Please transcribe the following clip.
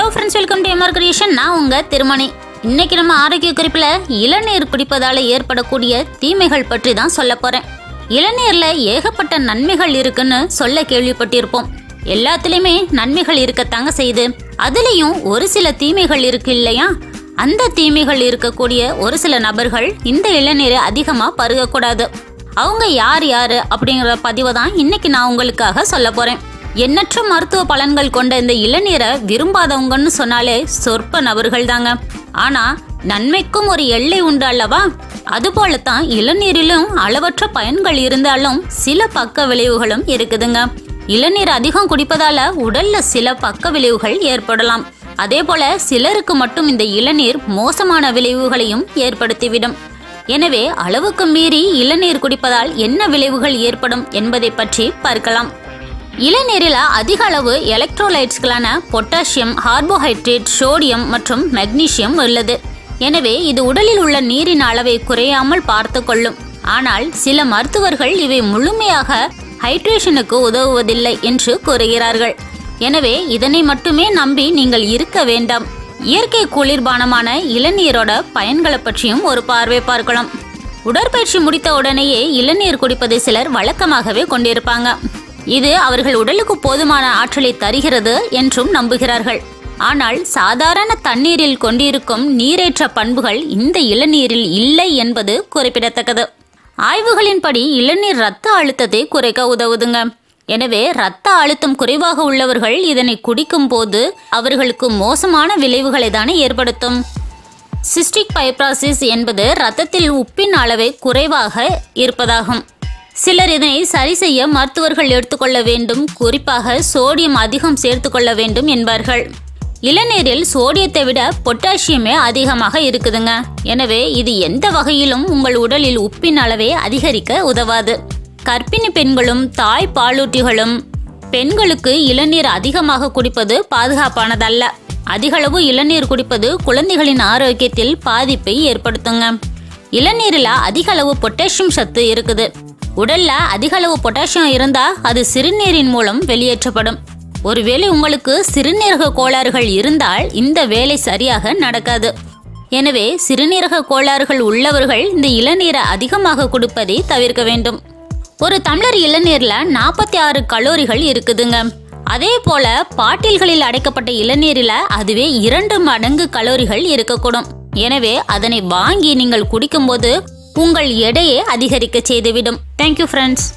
friends welcome to MR creation நான் உங்க திருமணி இன்னைக்கு நம்ம ஆரோக்கிய குறிப்பில் இளநீர் குடிப்பதால ஏற்படக்கூடிய தீமைகள் பற்றி தான் சொல்ல போறேன் இளநீர்ல ஏகப்பட்ட நன்மைகள் இருக்குன்னு சொல்ல கேள்விப்பட்டிருப்போம் எல்லாத்துலயுமே நன்மைகள் இருக்கத்தாங்க செய்யுது அதுலயும் ஒரு சில தீமைகள் இருக்கு இல்லையா அந்த தீமைகள் இருக்கக்கூடிய ஒரு சில நபர்கள் இந்த இளநீரை அதிகமா பருகக்கூடாது அவங்க யார் யாரு அப்படிங்கிற பதிவை தான் இன்னைக்கு நான் உங்களுக்காக சொல்ல போறேன் எண்ணற்ற மருத்துவ பலன்கள் கொண்ட இந்த இளநீரை விரும்பாதவங்கன்னு சொன்னாலே சொற்ப நபர்கள் தாங்க ஆனா நன்மைக்கும் ஒரு எல்லை உண்டு அல்லவா அதுபோலத்தான் இளநீரிலும் அளவற்ற பயன்கள் இருந்தாலும் சில பக்க விளைவுகளும் இருக்குதுங்க இளநீர் அதிகம் குடிப்பதால உடல்ல சில பக்க விளைவுகள் ஏற்படலாம் அதே போல சிலருக்கு மட்டும் இந்த இளநீர் மோசமான விளைவுகளையும் ஏற்படுத்திவிடும் எனவே அளவுக்கு மீறி இளநீர் குடிப்பதால் என்ன விளைவுகள் ஏற்படும் என்பதை பற்றி பார்க்கலாம் இளநீரில் அதிக அளவு எலக்ட்ரோலைட்ஸ்களான பொட்டாசியம் கார்போஹைட்ரேட் சோடியம் மற்றும் மெக்னீசியம் உள்ளது எனவே இது உடலில் உள்ள நீரின் அளவை குறையாமல் பார்த்து கொள்ளும் ஆனால் சில மருத்துவர்கள் இவை முழுமையாக ஹைட்ரேஷனுக்கு உதவுவதில்லை என்று கூறுகிறார்கள் எனவே இதனை மட்டுமே நம்பி நீங்கள் இருக்க வேண்டாம் இயற்கை குளிர்பானமான இளநீரோட பயன்களை பற்றியும் ஒரு பார்வை பார்க்கலாம் உடற்பயிற்சி முடித்த உடனேயே இளநீர் குடிப்பதை சிலர் வழக்கமாகவே கொண்டிருப்பாங்க இது அவர்கள் உடலுக்கு போதுமான ஆற்றலை தருகிறது என்றும் நம்புகிறார்கள் ஆனால் சாதாரண தண்ணீரில் கொண்டிருக்கும் நீரேற்ற பண்புகள் இந்த இளநீரில் இல்லை என்பது குறிப்பிடத்தக்கது ஆய்வுகளின்படி இளநீர் இரத்த அழுத்தத்தை குறைக்க உதவுதுங்க எனவே இரத்த அழுத்தம் குறைவாக உள்ளவர்கள் இதனை குடிக்கும் போது அவர்களுக்கு மோசமான விளைவுகளை தானே ஏற்படுத்தும் சிஸ்டிக் பைப்ராசிஸ் என்பது இரத்தத்தில் உப்பின் அளவை குறைவாக இருப்பதாகும் சிலர் இதனை சரி செய்ய மருத்துவர்கள் எடுத்துக்கொள்ள வேண்டும் குறிப்பாக சோடியம் அதிகம் சேர்த்துக்கொள்ள வேண்டும் என்பார்கள் இளநீரில் சோடியத்தை விட பொட்டாசியமே அதிகமாக இருக்குதுங்க எனவே இது எந்த வகையிலும் உங்கள் உடலில் உப்பின் அளவை அதிகரிக்க உதவாது கர்ப்பிணி பெண்களும் தாய் பாலூட்டிகளும் பெண்களுக்கு இளநீர் அதிகமாக குடிப்பது பாதுகாப்பானதல்ல அதிகளவு இளநீர் குடிப்பது குழந்தைகளின் ஆரோக்கியத்தில் பாதிப்பை ஏற்படுத்துங்க இளநீரில் அதிக அளவு பொட்டாசியம் சத்து இருக்குது உடல்ல அதிக அளவு பொட்டாசியம் இருந்தா அது சிறுநீரின் மூலம் வெளியேற்றப்படும் ஒருவேளை உங்களுக்கு சிறுநீரக கோளாறுகள் இருந்தால் இந்த வேலை சரியாக நடக்காது எனவே சிறுநீரக கோளாறுகள் உள்ளவர்கள் இந்த இளநீரை அதிகமாக கொடுப்பதை தவிர்க்க வேண்டும் ஒரு டம்ளர் இளநீர்ல நாற்பத்தி ஆறு கலோரிகள் இருக்குதுங்க அதே போல பாட்டில்களில் அடைக்கப்பட்ட இளநீரில் அதுவே இரண்டு மடங்கு கலோரிகள் இருக்கக்கூடும் எனவே அதனை வாங்கி நீங்கள் குடிக்கும்போது உங்கள் எடையை அதிகரிக்க செய்துவிடும் தேங்க்யூ ஃப்ரெண்ட்ஸ்